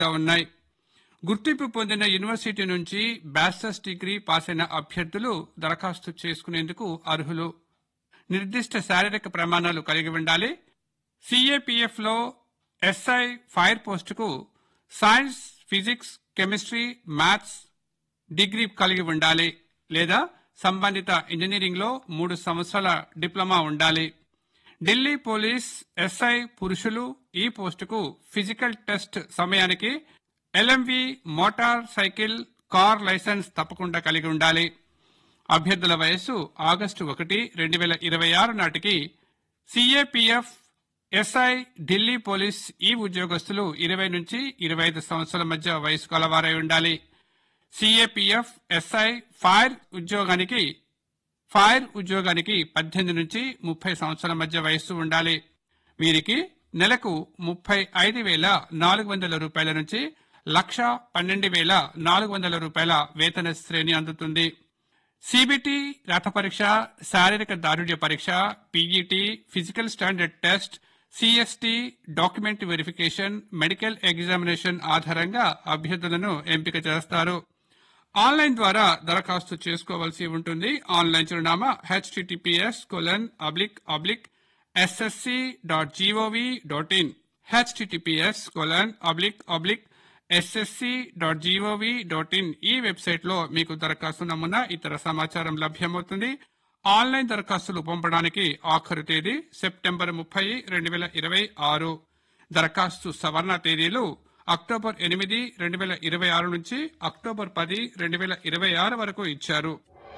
ఉన్నాయి గుర్తింపు పొందిన యూనివర్సిటీ నుంచి బ్యాచిలర్స్ డిగ్రీ పాస్ అయిన అభ్యర్థులు దరఖాస్తు చేసుకునేందుకు అర్హులు నిర్దిష్ట శారీరక ప్రమాణాలు కలిగి ఉండాలి సిఏపిఎఫ్ లో ఎస్ఐ ఫైర్ పోస్టుకు science physics chemistry maths degree కలిగి ఉండాలి లేదా సంబంధిత ఇంజనీరింగ్ లో మూడు సంవత్సరాల డిప్లొమా ఉండాలి ఢిల్లీ పోలీస్ ఎస్ఐ పురుషులు ఈ పోస్టుకు ఫిజికల్ టెస్ట్ సమయానికి LMV motor cycle car licence తప్పకుండా కలిగి ఉండాలి అభ్యర్థుల వయస్సు ఆగస్టు ఒకటి రెండు వేల ఇరవై ఆరు నాటికి సిఏపిఎఫ్ ఎస్ఐ ఢిల్లీ పోలీస్ ఈ ఉద్యోగస్తులు ఇరవై నుంచి ఇరవై ఐదు సంవత్సరాల మధ్య వయసు కలవారై ఉండాలి సిఏపిఎఫ్ ఎస్ఐ ఫైర్ ఉద్యోగానికి ఫైర్ ఉద్యోగానికి పద్దెనిమిది నుంచి ముప్పై సంవత్సరాల మధ్య వయస్సు ఉండాలి వీరికి నెలకు ముప్పై ఐదు వేల నాలుగు వందల రూపాయల నుంచి లక్ష పన్నెండు వేల నాలుగు వందల రూపాయల వేతన శ్రేణి అందుతుంది సిబిటి రాత పరీక్ష శారీరక దారుఢ్య పరీక్ష PET physical standard test CST document verification medical examination ఆధారంగా అభ్యర్థులను ఎంపిక చేస్తారు ఆన్లైన్ ద్వారా దరఖాస్తు చేసుకోవాల్సి ఉంటుంది ఆన్లైన్ చిరునామా HTTPS colon oblique oblique SSC dot GOV dot in HTTPS colon oblique oblique SSC dot GOV dot in ఈ వెబ్సైట్ లో మీకు దరఖాస్తు నమూనా ఇతర సమాచారం లభ్యమవుతుంది ఆన్లైన్ దరఖాస్తులు పంపడానికి ఆఖరు తేదీ సెప్టెంబర్ ముప్పై రెండు వేల ఇరవై ఆరు దరఖాస్తు సవరణ తేదీలు అక్టోబర్ ఎనిమిది రెండు వేల ఇరవై ఆరు నుంచి అక్టోబర్ పది రెండు వేల ఇరవై ఆరు వరకు ఇచ్చారు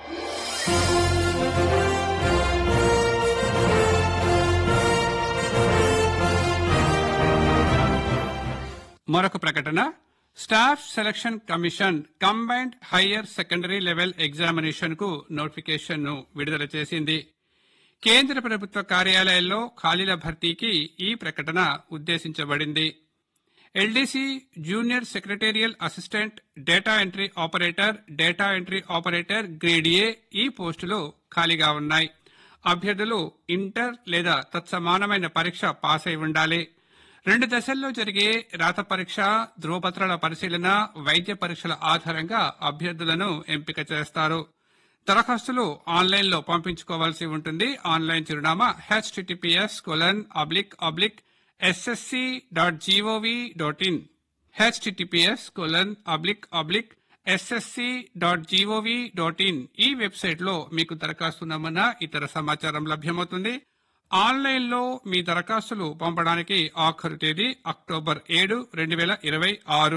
మరొక ప్రకటన staff selection commission combined higher secondary level examination కు నోటిఫికేషన్ ను విడుదల చేసింది కేంద్ర ప్రభుత్వ కార్యాలయాల్లో ఖాళీల భర్తీకి ఈ ప్రకటన ఉద్దేశించబడింది LDC junior secretariat assistant data entry operator data entry operator grade A ఈ పోస్టులు ఖాళీగా ఉన్నాయి అభ్యర్థులు ఇంటర్ లేదా తత్సమానమైన పరీక్ష పాస్ అయి ఉండాలి రెండు దశల్లో జరిగే రాత పరీక్ష ధ్రువపత్రాల పరిశీలన వైద్య పరీక్షల ఆధారంగా అభ్యర్థులను ఎంపిక చేస్తారు దరఖాస్తులు ఆన్లైన్ లో పంపించుకోవాల్సి ఉంటుంది ఆన్లైన్ చిరునామా HTTPS colon oblique oblique SSC dot GOV dot in HTTPS colon oblique oblique SSC dot GOV dot in ఈ వెబ్సైట్ లో మీకు దరఖాస్తు నమూనా ఇతర సమాచారం లభ్యమవుతుంది ఆన్లైన్ లో మీ దరఖాస్తులు పంపడానికి ఆఖరు తేదీ అక్టోబర్ ఏడు రెండు వేల ఇరవై ఆరు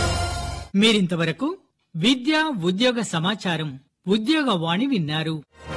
మీరింతవరకు విద్య ఉద్యోగ సమాచారం ఉద్యోగ వాణి విన్నారు